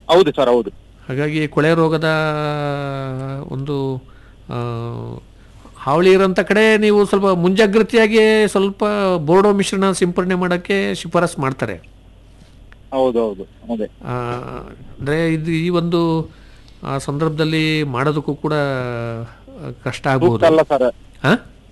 ಹೌದು ಸರ್ ಹೌದು ಹಾಗಾಗಿ ಕೊಳೆ ರೋಗದ ಒಂದು ಆ, ಹಾವಳಿ ಇರೋಂಥ ಕಡೆ ನೀವು ಸ್ವಲ್ಪ ಮುಂಜಾಗ್ರತೆಯಾಗಿ ಸ್ವಲ್ಪ ಬೋರ್ಡೋ ಮಿಶ್ರಣ ಸಿಂಪರಣೆ ಮಾಡೋಕ್ಕೆ ಶಿಫಾರಸ್ ಮಾಡ್ತಾರೆ ಹೌದು ಹೌದು ಅದೇ ಅಂದರೆ ಇದು ಈ ಒಂದು ಆ ಸಂದರ್ಭದಲ್ಲಿ ಮಾಡೋದಕ್ಕೂ ಕೂಡ ಕಷ್ಟ ಆಗ್ಬೋದು ಸೂಕ್ತ ಅಲ್ಲ ಸರ್ ಹಾ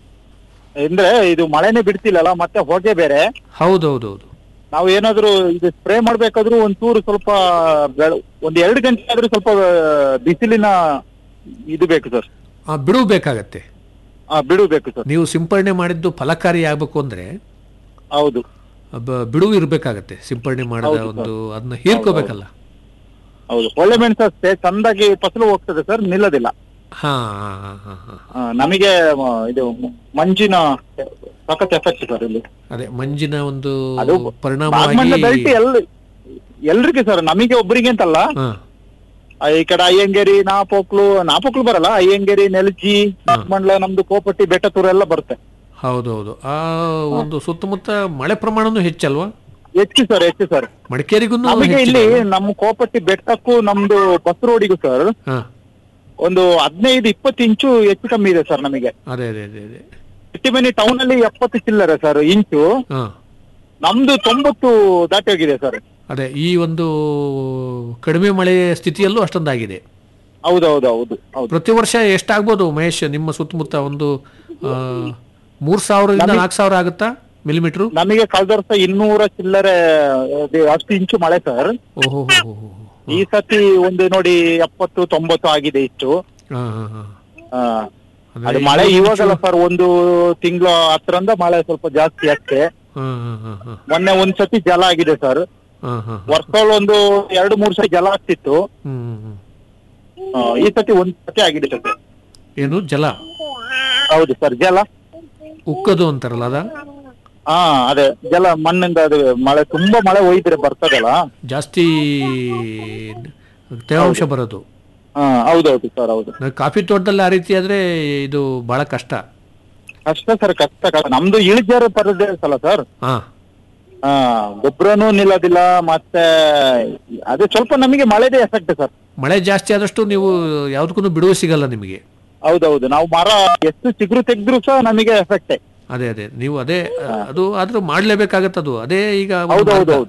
ಅಂದ್ರೆ ಇದು ಮಳೆನೇ ಬಿಡ್ತಿಲ್ಲಲ್ಲ ಮತ್ತೆ ಹೊಗೆ ಬೇರೆ ಹೌದೌದೌದು ನಾವು ಏನಾದ್ರು ಇದು ಸ್ಪ್ರೇ ಮಾಡ್ಬೇಕಾದ್ರೂ ಒಂಚೂರು ಸ್ವಲ್ಪ ಬೆಳ- ಒಂದ್ ಎರಡು ಗಂಟೆ ಆದ್ರೂ ಸ್ವಲ್ಪ ಬಿಸಿಲಿನ ಇದು ಬೇಕು ಸರ್ ಆ, ಬಿಡುವು ಬೇಕಾಗತ್ತೆ ಆ ಬಿಡು ಬೇಕು ಸರ್ ನೀವು ಸಿಂಪರಣೆ ಮಾಡಿದ್ದು ಫಲಕಾರಿ ಆಗಬೇಕು ಅಂದರೆ ಹೌದು ಬಿಡುವು ಇರಬೇಕಾಗತ್ತೆ ಸಿಂಪರಣೆ ಮಾಡಿದ ಹೌದು ಸರ್. ಒಂದು ಅದನ್ನ ಹೀರ್ಕೋಬೇಕಲ್ಲ ಹೌದು ಒಳ್ಳೆ ಮೆಣಸು ಅಷ್ಟೇ ಚಂದಾಗಿ ಫಸಲು ಹೋಗ್ತದೆ ಸರ್ ನಿಲ್ಲೋದಿಲ್ಲ ಹಾ ಹಾ ಹಾ ಹಾ ಹಾ ಆ, ನಮಗೆ ಮ, ಇದು ಮ- ಮಂಜಿನ ಸಖತ್ ಎಫೆಕ್ಟ್ ಸರ್ ಇಲ್ಲಿ ಅದೇ ಮಂಜಿನ ಒಂದು ಅದು ಪರಿಣಾಮವಾಗಿ ಬೆಲ್ಟ್ ಎಲ್ ಎಲ್ರಿಗೆ ಸರ್ ನಮಗೆ ಒಬ್ಬರಿಗೆ ಅಂತಲ್ಲ ಹಾ ಆ, ಈ ಕಡೆ ಅಯ್ಯಂಗೇರಿ ನಾಪೋಕ್ಲು ನಾಪೋಕ್ಲು ಬರಲ್ಲ ಅಯ್ಯಂಗೇರಿ ನೆಲಜಿ ಮಂಡ್ಲ ನಮ್ದು ಕೋಪಟ್ಟಿ ಬೆಟ್ಟತೂರು ಎಲ್ಲ ಬರುತ್ತೆ ಹೌದೌದು ಆ ಒಂದು ಸುತ್ತಮುತ್ತ ಮಳೆ ಪ್ರಮಾಣನೂ ಹೆಚ್ಚಲ್ವಾ ಹೆಚ್ಚು ಸರ್ ಹೆಚ್ಚು ಸರ್ ಮಡಿಕೇರಿಗೂ ನಮಗೆ ಇಲ್ಲಿ ನಮ್ಮ ಕೋಪಟ್ಟಿ ಬೆಟ್ಟಕ್ಕೂ ನಮ್ದು ಬಸ್ ರೋಡಿಗೂ ಸರ್ ಹಾ ಒಂದು ಹದಿನೈದು ಇಪ್ಪತ್ತು ಇಂಚು ಹೆಚ್ಚು ಕಮ್ಮಿ ಇದೆ ಸರ್ ನಮಗೆ ಅದೇ ಅದೇ ಅದೇ ಅದೇ ಸಿಟ್ಟಿಮನಿ ಟೌನ್ ಅಲ್ಲಿ ಎಪ್ಪತ್ತು ಚಿಲ್ಲರೆ ಸರ್ ಇಂಚು ಹಾ ನಮ್ದು ತೊಂಬತ್ತು ದಾಟಿ ಹೋಗಿದೆ ಸರ್ ಅದೇ ಈ ಒಂದು ಕಡಿಮೆ ಮಳೆ ಸ್ಥಿತಿಯಲ್ಲೂ ಅಷ್ಟೊಂದಾಗಿದೆ ಹೌದೌದು ಹೌದು ಹೌದು ಪ್ರತಿ ವರ್ಷ ಎಷ್ಟಾಗ್ಬೋದು ಮಹೇಶ್ ನಿಮ್ಮ ಸುತ್ತಮುತ್ತ ಒಂದು ಆ, ಮೂರ್ ಸಾವಿರದಿಂದ ನಾಲ್ಕು ಸಾವಿರ ಆಗುತ್ತಾ ಮಿಲಿಮೀಟರ್ ನಮಗೆ ಕಳೆದ ವರ್ಷ ಇನ್ನೂರ ಚಿಲ್ಲರೆ ಅದು ಅಷ್ಟು ಇಂಚು ಮಳೆ ಸರ್ ಓಹೋ ಹೋ ಹೋ ಹೋ ಈ ಸತಿ ಒಂದು ನೋಡಿ ಎಪ್ಪತ್ತು ತೊಂಬತ್ತು ಆಗಿದೆ ಇಷ್ಟು ಹಾ ಹಾ ಹಾ ಆ, ಅಂದ್ರೆ ಅದು ಮಳೆ ಇನ್ನೂರು ಇವಾಗಲ್ಲ ಇಂಚು- ಸರ್ ಒಂದು ತಿಂಗಳು ಹತ್ತರಿಂದ ಮಳೆ ಸ್ವಲ್ಪ ಜಾಸ್ತಿ ಅಷ್ಟೇ ಹಾ ಹಾ ಹಾ ಹಾ ಮೊನ್ನೆ ಒಂದ್ ಸತಿ ಜಲ ಆಗಿದೆ ಸರ್ ಹಾ ಹಾ ವರ್ಷದಲ್ಲಿ ಒಂದು ಎರಡು ಮೂರು ಸತಿ ಜಲ ಆಗ್ತಿತ್ತು ಹ್ಮ್ ಹ್ಮ್, ಹ್ಮ್ ಆ, ಈ ಸತಿ ಒಂದ್ ಸತಿ ಆಗಿದೆ ಸರ್ ಏನು ಜಲ ಹೌದು ಸರ್ ಜಲ ಉಕ್ಕದು ಅಂತಾರಲ್ಲ ಅದ ಹಾ ಅದೇ ಜಲ ಮಣ್ಣಿಂದ ಅದು ಮಳೆ ತುಂಬಾ ಮಳೆ ಒಯ್ದ್ರೆ ಬರ್ತದಲ್ಲ ಜಾಸ್ತಿ ತೇವಾಂಶ ಬರೋದು ಹಾ ಹೌದೌದು ಸರ್ ಹೌದು ನಾವು ಕಾಫಿ ತೋಟದಲ್ಲಿ ಆ ರೀತಿ ಆದ್ರೆ ಇದು ಬಹಳ ಕಷ್ಟ ಕಷ್ಟ ಸರ್ ಕಷ್ಟ ಕಷ್ಟ ನಮ್ದು ಇಳಿಜಾರ ಪ್ರದೇಶ ಅಲ್ಲ ಸರ್ ಹಾ ಹಾ ಗೊಬ್ಬರನೂ ನಿಲ್ಲೋದಿಲ್ಲ ಮತ್ತೆ ಅದೇ ಸ್ವಲ್ಪ ನಮಗೆ ಮಳೆದೇ ಎಫೆಕ್ಟ್ ಸರ್ ಮಳೆ ಜಾಸ್ತಿ ಆದಷ್ಟು ನೀವು ಯಾವ್ದಕ್ಕೂ ಬಿಡುವು ಸಿಗಲ್ಲ ನಿಮಗೆ ಹೌದೌದು ನಾವು ಮರ ಎಷ್ಟು ಚಿಗುರು ತೆಗೆದ್ರು ಸಹ ನಮಗೆ ಎಫೆಕ್ಟೇ ಅದೇ ಅದೇ ನೀವು ಅದೇ ಅದು ಆದ್ರೂ ಮಾಡ್ಲೇಬೇಕಾಗತ್ತೆ ಅದು ಅದೇ ಈಗ ಒಂದು ಹೌದೌದು ಮಾರ್ಗ. ಹೌದು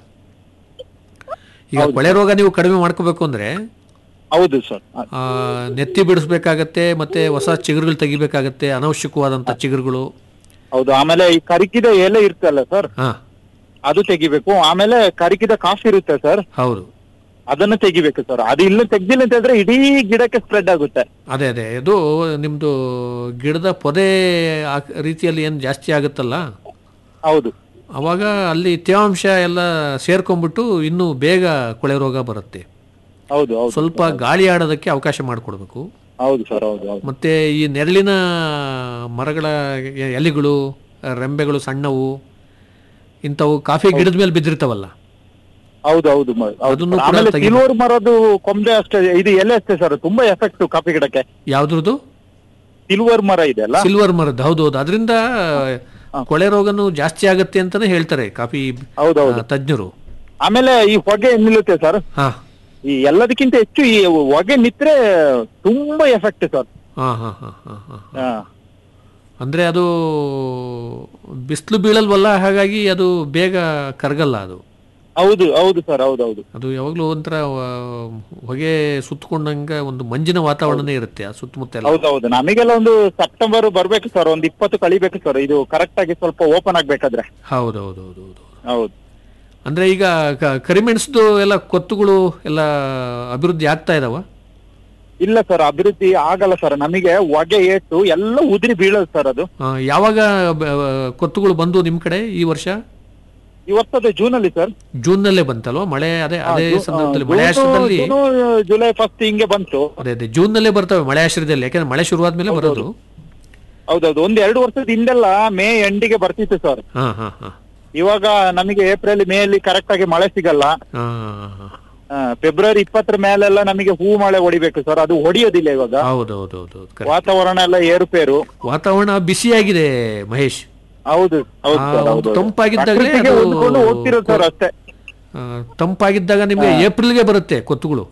ಈಗ ಕೊಳೆ ರೋಗ ನೀವು ಕಡಿಮೆ ಮಾಡ್ಕೋಬೇಕು ಅಂದ್ರೆ ಹೌದು ಸರ್ ಆ, ನೆತ್ತಿ ಬಿಡಿಸ್ಬೇಕಾಗತ್ತೆ ಮತ್ತೆ ಹೊಸ ಚಿಗುರುಗಳು ತೆಗಿಬೇಕಾಗತ್ತೆ ಅನವಶ್ಯಕವಾದಂತ ಚಿಗುರುಗಳು ಹೌದು ಆಮೇಲೆ ಈ ಕರಿಕಿದ ಎಲೆ ಇರ್ತಲ್ಲ ಸರ್ ಹಾ ಅದು ತೆಗಿಬೇಕು ಆಮೇಲೆ ಕರಿಕಿದ ಕಾಫಿ ಇರುತ್ತೆ ಸರ್ ಹೌದು ಅದನ್ನ ತೆಗಿಬೇಕು ಸರ್ ಅದು ಇಲ್ಲ ತೆಗ್ದಿಲ್ಲ ಅಂತ ಹೇಳಿದ್ರೆ ಇಡೀ ಗಿಡಕ್ಕೆ ಸ್ಪ್ರೆಡ್ ಆಗುತ್ತೆ ಅದೇ ಅದೇ ಇದು ನಿಮ್ದು ಗಿಡದ ಪೊದೆ ಆ ರೀತಿಯಲ್ಲಿ ಏನು ಜಾಸ್ತಿ ಆಗುತ್ತಲ್ಲ ಹೌದು ಅವಾಗ ಅಲ್ಲಿ ತೇವಾಂಶ ಎಲ್ಲ ಸೇರ್ಕೊಂಡ್ಬಿಟ್ಟು ಇನ್ನೂ ಬೇಗ ಕೊಳೆ ರೋಗ ಬರುತ್ತೆ ಹೌದು ಹೌದು ಸ್ವಲ್ಪ ಗಾಳಿ ಆಡೋದಕ್ಕೆ ಅವಕಾಶ ಮಾಡಿಕೊಡ್ಬೇಕು ಹೌದು ಸರ್ ಹೌದು ಹೌದು ಮತ್ತೆ ಈ ನೆರಳಿನ ಮರಗಳ ಎ- ಎಲೆಗಳು ರೆಂಬೆಗಳು ಸಣ್ಣವು ಇಂಥವು ಕಾಫಿ ಗಿಡದ ಮೇಲೆ ಬಿದ್ದಿರ್ತಾವಲ್ಲ ಹೌದು ಹೌದು ಮ- ಹೌದು ಅದನ್ನು ಸರ್. ಕೂಡ ಆಮೇಲೆ ತೆಗಿ- ಸಿಲ್ವರ್ ಮರದ್ದು ಕೊಂಬೆ ಅಷ್ಟೇ ಇದು ಎಲೆ ಅಷ್ಟೇ ಸರ್ ತುಂಬಾ ಎಫೆಕ್ಟ್ ಕಾಫಿ ಗಿಡಕ್ಕೆ ಯಾವ್ದ್ರದ್ದು ಸಿಲ್ವರ್ ಮರ ಇದೆ ಅಲ್ಲ ಸಿಲ್ವರ್ ಮರದ್ದು ಹೌದು ಹೌದು ಅದರಿಂದ ಕೊಳೆ ರೋಗನು ಜಾಸ್ತಿ ಆಗುತ್ತೆ ಅಂತಾನೆ ಹೇಳ್ತಾರೆ ಕಾಫಿ ಹೌದೌದು ಆ, ತಜ್ಞರು ಆಮೇಲೆ ಈ ಹೊಗೆ ನಿಲ್ಲುತ್ತೆ ಸರ್ ಹಾ ಈ ಎಲ್ಲದಕ್ಕಿಂತ ಹೆಚ್ಚು ಈ ಹೊಗೆ ನಿತ್ರೆ ತುಂಬಾ ಎಫೆಕ್ಟ್ ಸರ್ ಹಾ ಹಾ ಹಾ ಹಾ ಹಾ ಹಾ. ಅಂದ್ರೆ ಅದು ಬಿಸಿಲು ಬೀಳಲ್ವಲ್ಲ ಹಾಗಾಗಿ ಅದು ಬೇಗ ಕರಗಲ್ಲ ಅದು ಹೌದು ಹೌದು ಸರ್ ಹೌದೌದು ಅದು ಯಾವಾಗಲೂ ಒಂಥರ ಆ, ಹೊಗೆ ಸುತ್ತಕೊಂಡಂಗ ಒಂದು ಮಂಜಿನ ವಾತಾವರಣನೇ ಇರುತ್ತೆ ಆ ಸುತ್ತಮುತ್ತ ಎಲ್ಲ ಹೌದೌದು ನಮಗೆಲ್ಲ ಒಂದು ಸೆಪ್ಟೆಂಬರ್ ಬರ್ಬೇಕು ಸರ್ ಒಂದು ಇಪ್ಪತ್ತು ಕಳಿಬೇಕು ಸರ್ ಇದು ಕರೆಕ್ಟ್ ಆಗಿ ಸ್ವಲ್ಪ ಓಪನ್ ಆಗ್ಬೇಕಾದ್ರೆ ಹೌದು ಹೌದು ಹೌದು ಹೌದು ಹೌದು ಅಂದ್ರೆ ಈಗ ಕ- ಕರಿಮೆಣಸದು ಎಲ್ಲ ಕೊತ್ತುಗಳು ಎಲ್ಲ ಅಭಿವೃದ್ಧಿ ಆಗ್ತಾ ಇದಾವ ಇಲ್ಲ ಸರ್ ಅಭಿವೃದ್ಧಿ ಆಗಲ್ಲ ಸರ್ ನಮಗೆ ಹೊಗೆ ಏಟು ಎಲ್ಲ ಉದುರಿ ಬೀಳೋದು ಸರ್ ಅದು ಆ, ಯಾವಾಗ ಬ- ಕೊತ್ತುಗಳು ಬಂದು ನಿಮ್ ಕಡೆ ಈ ವರ್ಷ ಈ ವರ್ಷದ ಜೂನ್ ಅಲ್ಲಿ ಸರ್ ಜೂನ್ನಲ್ಲೇ ಬಂತಲ್ವಾ ಮಳೆ ಅದೇ ಅದೇ ಜೂ- ಸಂದರ್ಭದಲ್ಲಿ ಆ, ಮಳೆ ಜೂನು- ಆಶ್ರಯದಲ್ಲಿ ಜೂನು, ಜುಲೈ ಫಸ್ಟ್ ಹಿಂಗೆ ಬಂತು ಅದೇ ಅದೇ ಜೂನ್ನಲ್ಲೇ ಬರ್ತವೆ ಮಳೆ ಆಶ್ರಯದಲ್ಲಿ ಯಾಕಂದ್ರೆ ಮಳೆ ಶುರುವಾದ್ಮೇಲೆ ಬರೋದು ಹೌದೌದು ಒಂದ್ ಎರಡು ವರ್ಷದ ಹಿಂದೆಲ್ಲ ಮೇ ಎಂಡಿಗೆ ಬರ್ತಿತ್ತು ಸರ್ ಹಾ ಹಾ ಹಾ ಇವಾಗ ನಮಗೆ ಏಪ್ರಿಲ್ ಮೇ ಅಲ್ಲಿ ಕರೆಕ್ಟ್ ಆಗಿ ಮಳೆ ಸಿಗಲ್ಲ ಹಾ ಹಾ ಆ, ಫೆಬ್ರವರಿ ಇಪ್ಪತ್ತರ ಮೇಲೆಲ್ಲ ನಮಗೆ ಹೂ ಮಳೆ ಹೊಡಿಬೇಕು ಸರ್ ಅದು ಹೊಡಿಯೋದಿಲ್ಲ ಇವಾಗ ಹೌದು ಹೌದು ಹೌದು ಹೌದು correct. ವಾತಾವರಣ ಎಲ್ಲ ಏರುಪೇರು ವಾತಾವರಣ ಬಿಸಿಯಾಗಿದೆ ಮಹೇಶ್ ಹೌದು ಹೌದು ಆ, ಸರ್ ಒಂದು ಹೌದು ತಂಪಾಗಿದ್ದಾಗಲೇ ಪ್ರಕೃತಿಗೆ ಅದು ಹೊಂದ್ಕೊಂಡು ಹೋಗ್ತಿರೋದು ಸರ್ ಅಷ್ಟೇ ಆ, ತಂಪಾಗಿದ್ದಾಗ ನಿಮಗೆ ಏಪ್ರಿಲ್ಗೆ ಬರುತ್ತೆ ಕೊತ್ತುಗಳು